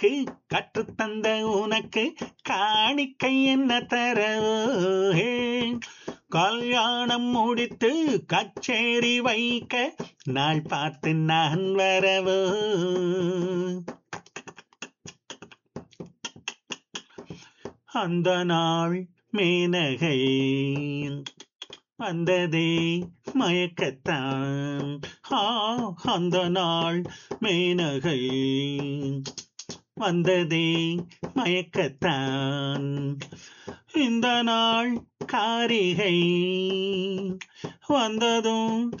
எனக்கு கற்றுத்தந்த உனக்கு காணிக்கை என்ன தரவோ ஹே. கல்யாணம் முடித்து கச்சேரி வைக்க நாள் பார்த்து நான் வரவோ அந்த நாள் மேனகை வந்ததே மயக்கத்தான் ஆ அந்த நாள் மேனகை வந்ததே மயக்கத்தான் இந்த நாள் காரிகை வந்ததும்